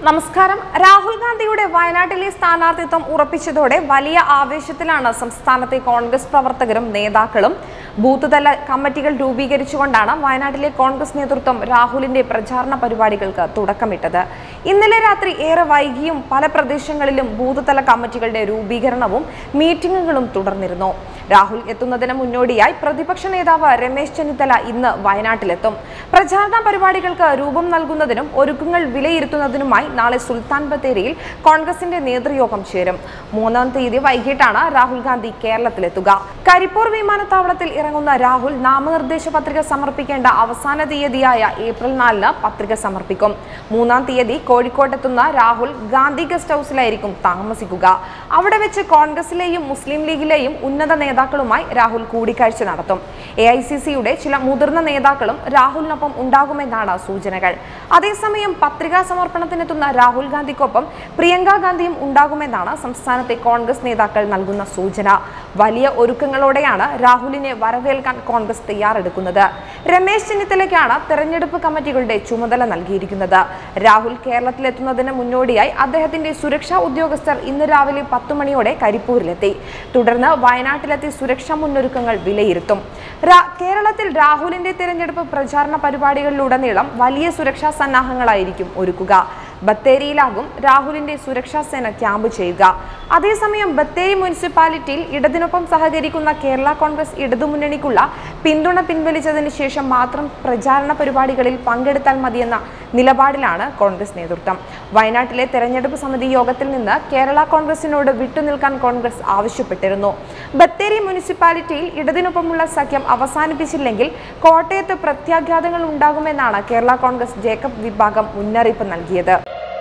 നമസ്കാരം രാഹുൽ ഗാന്ധിയുടെ വയനാട്ടിലെ സ്ഥാനാർത്ഥിത്വം ഉറപ്പിച്ചതോടെ വലിയ ആവേശത്തിലാണ് സംസ്ഥാനത്തെ കോൺഗ്രസ് പ്രവർത്തകരും നേതാക്കളും ബൂത്ത് തല കമ്മിറ്റികൾ രൂപീകരിച്ചുകൊണ്ടാണ് വയനാട്ടിലെ കോൺഗ്രസ് നേതൃത്വം രാഹുലിന്റെ പ്രചാരണ പരിപാടികൾക്ക് തുടക്കമിട്ടത് ഇന്നലെ രാത്രി ഏറെ വൈകിയും പല പ്രദേശങ്ങളിലും ബൂത്ത് തല കമ്മിറ്റികളുടെ രൂപീകരണവും മീറ്റിംഗുകളും തുടർന്നിരുന്നു രാഹുൽ എത്തുന്നതിന് മുന്നോടിയായി പ്രതിപക്ഷ നേതാവ് രമേശ് ചെന്നിത്തല ഇന്ന് വയനാട്ടിലെത്തും പ്രചാരണ പരിപാടികൾക്ക് രൂപം നൽകുന്നതിനും ഒരുക്കങ്ങൾ വിലയിരുത്തുന്നതിനുമായി നാളെ സുൽത്താൻ ബത്തേരിയിൽ കോൺഗ്രസിന്റെ നേതൃയോഗം ചേരും മൂന്നാം തീയതി വൈകിട്ടാണ് രാഹുൽ ഗാന്ധി കേരളത്തിലെത്തുക കരിപ്പൂർ വിമാനത്താവളത്തിൽ ഇറങ്ങുന്ന രാഹുൽ നാമനിർദ്ദേശ പത്രിക സമർപ്പിക്കേണ്ട അവസാന തീയതിയായ ഏപ്രിൽ നാലിന് പത്രിക സമർപ്പിക്കും മൂന്നാം തീയതി കോഴിക്കോട്ടെത്തുന്ന രാഹുൽ ഗാന്ധി ഗസ്റ്റ് ഹൌസിലായിരിക്കും താമസിക്കുക അവിടെ വെച്ച് കോൺഗ്രസിലെയും മുസ്ലിം ലീഗിലെയും ഉന്നത നേതാക്കളുമായി രാഹുൽ കൂടിക്കാഴ്ച നടത്തും എ ഐ സി സിയുടെ ചില മുതിർന്ന നേതാക്കളും രാഹുലിനൊപ്പം ഉണ്ടാകുമെന്നാണ് സൂചനകൾ അതേസമയം പത്രികാ സമർപ്പണത്തിനെത്തുന്ന രാഹുൽ ഗാന്ധിക്കൊപ്പം പ്രിയങ്ക ഗാന്ധിയും ഉണ്ടാകുമെന്നാണ് സംസ്ഥാനത്തെ കോൺഗ്രസ് നേതാക്കൾ നൽകുന്ന സൂചന വലിയ ഒരുക്കങ്ങളോടെയാണ് രാഹുലിനെ വരവേൽക്കാൻ കോൺഗ്രസ് തയ്യാറെടുക്കുന്നത് രമേശ് ചെന്നിത്തലയ്ക്കാണ് തെരഞ്ഞെടുപ്പ് കമ്മിറ്റികളുടെ ചുമതല നൽകിയിരിക്കുന്നത് രാഹുൽ കേരളത്തിലെത്തുന്നതിന് മുന്നോടിയായി അദ്ദേഹത്തിന്റെ സുരക്ഷാ ഉദ്യോഗസ്ഥർ ഇന്ന് രാവിലെ പത്തു മണിയോടെ കരിപ്പൂരിലെത്തി തുടർന്ന് വയനാട്ടിലെത്തി സുരക്ഷാ മുന്നൊരുക്കങ്ങൾ വിലയിരുത്തും രാ- കേരളത്തിൽ രാഹുലിന്റെ തിരഞ്ഞെടുപ്പ് പ്രചാരണ പരിപാടികളിലുടനീളം വലിയ സുരക്ഷാ സന്നാഹങ്ങളായിരിക്കും ഒരുക്കുക ബത്തേരിയിലാകും രാഹുലിന്റെ സുരക്ഷാ സേന ക്യാമ്പ് ചെയ്യുക അതേസമയം ബത്തേരി മുനിസിപ്പാലിറ്റിയിൽ ഇടതിനൊപ്പം സഹകരിക്കുന്ന കേരള കോൺഗ്രസ് ഇടതുമുന്നണിക്കുള്ള പിന്തുണ പിൻവലിച്ചതിന് ശേഷം മാത്രം പ്രചാരണ പരിപാടികളിൽ പങ്കെടുത്താൽ മതിയെന്ന നിലപാടിലാണ് കോൺഗ്രസ് നേതൃത്വം വയനാട്ടിലെ തെരഞ്ഞെടുപ്പ് സമിതി യോഗത്തിൽ നിന്ന് കേരള കോൺഗ്രസിനോട് വിട്ടുനിൽക്കാൻ കോൺഗ്രസ് ആവശ്യപ്പെട്ടിരുന്നു ബത്തേരി മുനിസിപ്പാലിറ്റിയിൽ ഇടതിനൊപ്പമുള്ള സഖ്യം അവസാനിപ്പിച്ചില്ലെങ്കിൽ കോട്ടയത്ത് പ്രത്യാഘാതങ്ങൾ ഉണ്ടാകുമെന്നാണ് കേരള കോൺഗ്രസ് ജേക്കബ് വിഭാഗം മുന്നറിയിപ്പ് നൽകിയത്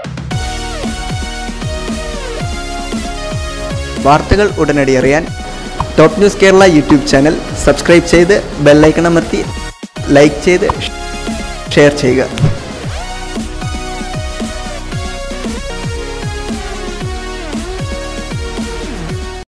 വാർത്തകൾ ഉടനടി അറിയാൻ top news Kerala YouTube channel subscribe ചെയ്ത് ബെല്ലൈക്കൺ അമർത്തി ലൈക്ക് ചെയ്ത് ഷെയർ ചെയ്യുക